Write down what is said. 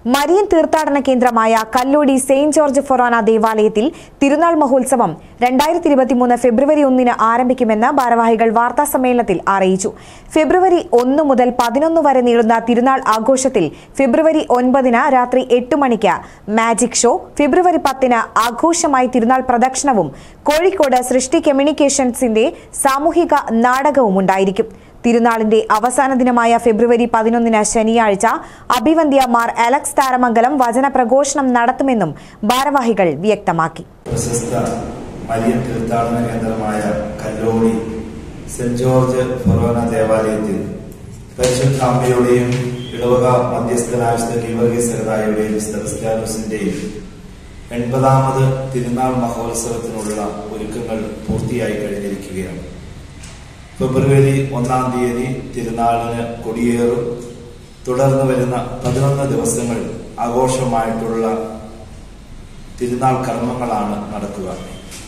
Marian തീർത്ഥാടന കേന്ദ്രമായ Kallody Saint George ഫൊറോന ദേവാലയത്തിൽ തിരുനാൾ മഹോത്സവം രണ്ടായിരത്തി ഇരുപത്തിമൂന്ന് ഫെബ്രുവരി ഒന്നിന് ആരംഭിക്കുമെന്ന് ഭാരവാഹികൾ വാർത്താ സമ്മേളനത്തിൽ അറിയിച്ചു ഫെബ്രുവരി ഒന്ന് മുതൽ പതിനൊന്ന് വരെ നീളുന്ന തിരുനാൾ ആഘോഷത്തിൽ ഫെബ്രുവരി ഒൻപതിന് രാത്രി എട്ട് മണിക്ക് മാജിക് ഷോ ഫെബ്രുവരി പത്തിന് ആഘോഷമായി തിരുനാൾ പ്രദക്ഷിണവും കോഴിക്കോട് സൃഷ്ടി കമ്മ്യൂണിക്കേഷൻസിന്റെ സാമൂഹിക നാടകവും ഉണ്ടായിരിക്കും തിരുനാളിന്റെ അവസാന ദിനമായ ഫെബ്രുവരി പതിനൊന്നിന് ശനിയാഴ്ച അഭിവന്ധ്യ മാർ അലക്സ് താരമംഗലം വചന പ്രഘോഷണം നടത്തുമെന്നും ഭാരവാഹികൾ വ്യക്തമാക്കി പ്രശസ്ത മരിയൻ തീർത്ഥാടന കേന്ദ്രമായ കല്ലോടി സെന്റ് ജോർജ് ഫൊറോന ദേവാലയത്തിൽ പരിശുദ്ധ അമ്മയുടെയും ഇടവക മധ്യസ്ഥനായ വിശുദ്ധ ഗീവർഗീസ് സഹതായുടെയും സെബസ്ത്യാനോസിന്റെയും എൺപതാമത് തിരുനാൾ മഹോത്സവത്തിനുള്ള ഒരുക്കങ്ങൾ പൂർത്തിയായി കഴിഞ്ഞിരിക്കുകയാണ് ഫെബ്രുവരി ഒന്നാം തീയതി തിരുനാളിന് കൊടിയേറും തുടർന്ന് വരുന്ന പതിനൊന്ന് ദിവസങ്ങൾ ആഘോഷമായിട്ടുള്ള തിരുനാൾ കർമ്മങ്ങളാണ് നടക്കുക